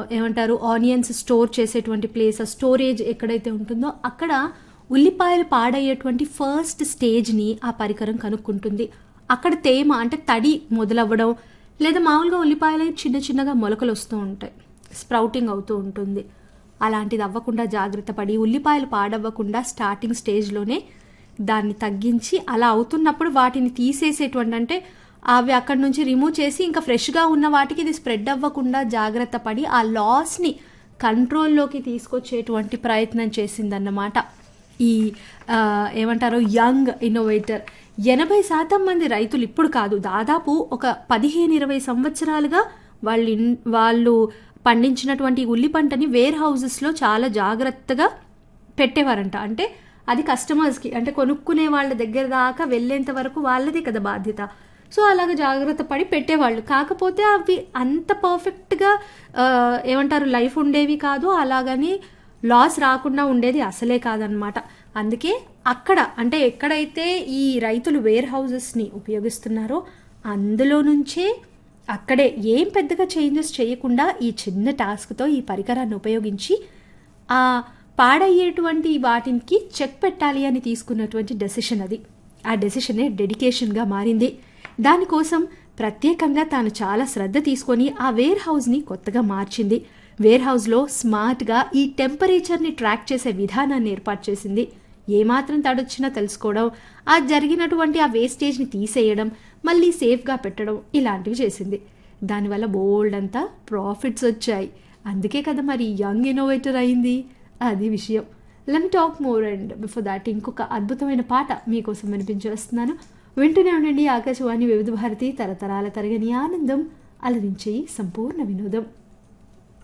ఏమంటారు onions store చేసేటువంటి place storage ఎక్కడైతే ఉంటుందో అక్కడ ఉల్లిపాయలు పాడయ్యేటువంటి ఫస్ట్ స్టేజ్ని ఆ పరికరం కనుక్కుంటుంది అక్కడ తేమ అంటే తడి మొదలవ్వడం లేదా మామూలుగా ఉల్లిపాయలు చిన్న చిన్నగా మొలకలు వస్తూ ఉంటాయి స్ప్రౌటింగ్ అవుతూ ఉంటుంది అలాంటిది అవ్వకుండా జాగ్రత్త పడి ఉల్లిపాయలు పాడవ్వకుండా స్టార్టింగ్ స్టేజ్లోనే దాన్ని తగ్గించి అలా అవుతున్నప్పుడు వాటిని తీసేసేటువంటి అంటే అవి అక్కడి నుంచి రిమూవ్ చేసి ఇంకా ఫ్రెష్గా ఉన్న వాటికి ఇది స్ప్రెడ్ అవ్వకుండా జాగ్రత్త పడి ఆ లాస్ని కంట్రోల్లోకి తీసుకొచ్చేటువంటి ప్రయత్నం చేసిందన్నమాట ఈ ఆ, ఏమంటారు యంగ్ ఇన్నోవేటర్ ఎనభై శాతం మంది రైతులు ఇప్పుడు కాదు దాదాపు ఒక పదిహేను ఇరవై సంవత్సరాలుగా వాళ్ళు ఇన్- వాళ్ళు పండించినటువంటి ఉల్లి పంటని వేర్ హౌజెస్లో చాలా జాగ్రత్తగా పెట్టేవారంట అంటే అది కస్టమర్స్కి అంటే కొనుక్కునే వాళ్ళ దగ్గర దాకా వెళ్ళేంత వరకు వాళ్ళదే కదా బాధ్యత సో అలాగ జాగ్రత్త పడి పెట్టేవాళ్ళు కాకపోతే అవి అంత పర్ఫెక్ట్గా ఆ, ఏమంటారు లైఫ్ ఉండేవి కాదు అలాగని లాస్ రాకుండా ఉండేది అసలే కాదనమాట అందుకే అక్కడ అంటే ఎక్కడైతే ఈ రైతులు వేర్ హౌజెస్ని ఉపయోగిస్తున్నారో అందులో నుంచే అక్కడే ఏం పెద్దగా చేంజెస్ చేయకుండా ఈ చిన్న టాస్క్తో ఈ పరికరాన్ని ఉపయోగించి ఆ పాడయ్యేటువంటి వాటికి చెక్ పెట్టాలి అని తీసుకున్నటువంటి డెసిషన్ అది ఆ డెసిషనే డెడికేషన్గా మారింది దానికోసం ప్రత్యేకంగా తాను చాలా శ్రద్ధ తీసుకొని ఆ వేర్ హౌస్ని కొత్తగా మార్చింది వేర్ హౌస్లో స్మార్ట్గా ఈ టెంపరేచర్ని ట్రాక్ చేసే విధానాన్ని ఏర్పాటు చేసింది ఏమాత్రం తడొచ్చినా తెలుసుకోవడం ఆ జరిగినటువంటి ఆ వేస్టేజ్ని తీసేయడం మళ్ళీ సేఫ్గా పెట్టడం ఇలాంటివి చేసింది దానివల్ల బోల్డ్ అంతా ప్రాఫిట్స్ వచ్చాయి అందుకే కదా మరి యంగ్ ఇన్నోవేటర్ అయింది అది విషయం let me talk more and before that ఇంకొక అద్భుతమైన పాట మీకోసం వినిపించేస్తున్నాను వింటూనే ఉండండి ఆకాశవాణి వివిధ భారతి తరతరాల తరగని ఆనందం అలరించే సంపూర్ణ వినోదం